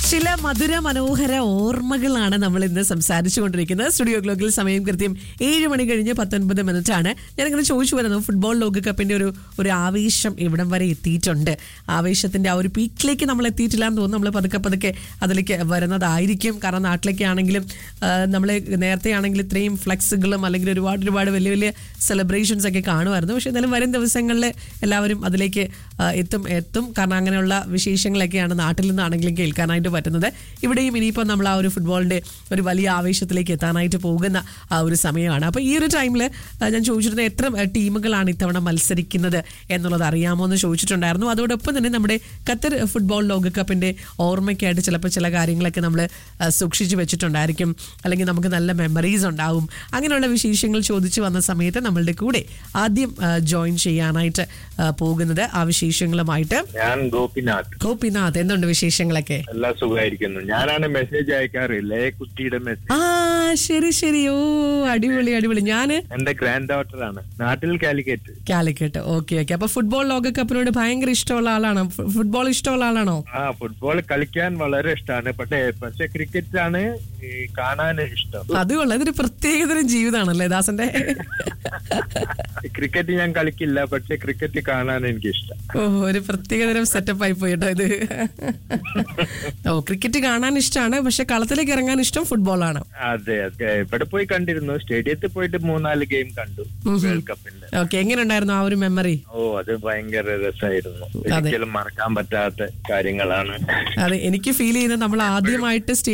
ചില മധുര മനോഹര ഓർമ്മകളാണ് നമ്മൾ ഇന്ന് സംസാരിച്ചു കൊണ്ടിരിക്കുന്നത് സ്റ്റുഡിയോ ഗ്ലോക്കിൽ സമയം കൃത്യം ഏഴ് മണി കഴിഞ്ഞ് പത്തൊൻപത് മിനിറ്റ് ആണ് ഞാനിങ്ങനെ ചോദിച്ചു വരുന്നു ഫുട്ബോൾ ലോകകപ്പിന്റെ ഒരു ഒരു ആവേശം ഇവിടം വരെ എത്തിയിട്ടുണ്ട് ആവേശത്തിന്റെ ആ ഒരു പീക്കിലേക്ക് നമ്മൾ എത്തിയിട്ടില്ല എന്ന് തോന്നുന്നു നമ്മൾ പതുക്കെ പതുക്കെ അതിലേക്ക് വരുന്നതായിരിക്കും കാരണം നാട്ടിലേക്ക് ആണെങ്കിലും നമ്മൾ നേരത്തെ ആണെങ്കിൽ ഇത്രയും ഫ്ലെക്സുകളും അല്ലെങ്കിൽ ഒരുപാട് ഒരുപാട് വലിയ വലിയ സെലിബ്രേഷൻസ് ഒക്കെ കാണുമായിരുന്നു പക്ഷെ എന്തായാലും വരും ദിവസങ്ങളിൽ എല്ലാവരും അതിലേക്ക് ആ, എത്തും എത്തും കാരണം അങ്ങനെയുള്ള വിശേഷങ്ങളൊക്കെയാണ് നാട്ടിൽ നിന്നാണെങ്കിലും കേൾക്കാനായിട്ട് പറ്റുന്നത് ഇവിടെയും ഇനിയിപ്പോൾ നമ്മൾ ആ ഒരു ഫുട്ബോളിന്റെ ഒരു വലിയ ആവേശത്തിലേക്ക് എത്താനായിട്ട് പോകുന്ന ആ ഒരു സമയമാണ് അപ്പോൾ ഈ ഒരു ടൈമിൽ ഞാൻ ചോദിച്ചിരുന്നത് എത്ര ആ, ടീമുകളാണ് ഇത്തവണ മത്സരിക്കുന്നത് എന്നുള്ളത് അറിയാമോ എന്ന് ചോദിച്ചിട്ടുണ്ടായിരുന്നു അതോടൊപ്പം തന്നെ നമ്മുടെ ഖത്തർ ഫുട്ബോൾ ലോകകപ്പിന്റെ ഓർമ്മയ്ക്കായിട്ട് ചിലപ്പോൾ ചില കാര്യങ്ങളൊക്കെ നമ്മൾ സൂക്ഷിച്ചു വെച്ചിട്ടുണ്ടായിരിക്കും അല്ലെങ്കിൽ നമുക്ക് നല്ല മെമ്മറീസ് ഉണ്ടാവും അങ്ങനെയുള്ള വിശേഷങ്ങൾ ചോദിച്ചു വന്ന സമയത്ത് നമ്മളുടെ കൂടെ ആദ്യം ജോയിൻ ചെയ്യാനായിട്ട് ആ, പോകുന്നത് ആ വിശേഷങ്ങളുമായിട്ട് ഞാൻ ഗോപിനാഥ് ഗോപിനാഥ് എന്തുണ്ട് വിശേഷങ്ങളൊക്കെ എല്ലാ സുഖമായിരിക്കുന്നു ഞാനാണ് മെസ്സേജ് അയക്കാറില്ലേ കുട്ടിയുടെ മെസ്സേജ് ആ ശരി ശരി ഓ അടിപൊളി അടിപൊളി ഞാന് എന്റെ ഗ്രാൻഡ് ഡോട്ടർ ആണ് നാട്ടിൽ കാലിക്കറ്റ് കാലിക്കട്ട് ഓക്കെ ഓക്കെ അപ്പൊ ഫുട്ബോൾ ലോകകപ്പിനോട് ഭയങ്കര ഇഷ്ടമുള്ള ആളാണോ ഫു- ഫുട്ബോൾ ഇഷ്ടമുള്ള ആളാണോ ആ ഫുട്ബോൾ കളിക്കാൻ വളരെ ഇഷ്ടമാണ് പക്ഷേ പക്ഷെ ക്രിക്കറ്റ് ആണ് ഈ കാണാൻ ഇഷ്ടം അതുകൊള്ള ഇതൊരു പ്രത്യേകതരം ജീവിതമാണല്ലേ ദാസന്റെ ക്രിക്കറ്റ് ഞാൻ കളിക്കില്ല പക്ഷെ ക്രിക്കറ്റ് കാണാൻ എനിക്ക് ഇഷ്ടം ഓ ഒരു പ്രത്യേകതരം സെറ്റപ്പ് ആയി പോയിട്ടോ ഇത് ഓ ക്രിക്കറ്റ് കാണാൻ ഇഷ്ടമാണ് പക്ഷെ കളത്തിലേക്ക് ഇറങ്ങാൻ ഇഷ്ടം ഫുട്ബോളാണ് അതെ അതെ ഇവിടെ പോയി കണ്ടിരുന്നു സ്റ്റേഡിയത്തിൽ പോയിട്ട് മൂന്നാല് ഗെയിം കണ്ടു വേൾഡ് കപ്പിന്റെ ഓക്കെ എങ്ങനെ ഉണ്ടായിരുന്നു ആ ഒരു മെമ്മറി ഓ അത് ഭയങ്കര രസമായിരുന്നു ഒരിക്കലും മറക്കാൻ പറ്റാത്ത കാര്യങ്ങളാണ് അതെ എനിക്ക് ഫീൽ ചെയ്യുന്നത് നമ്മൾ ആദ്യമായിട്ട്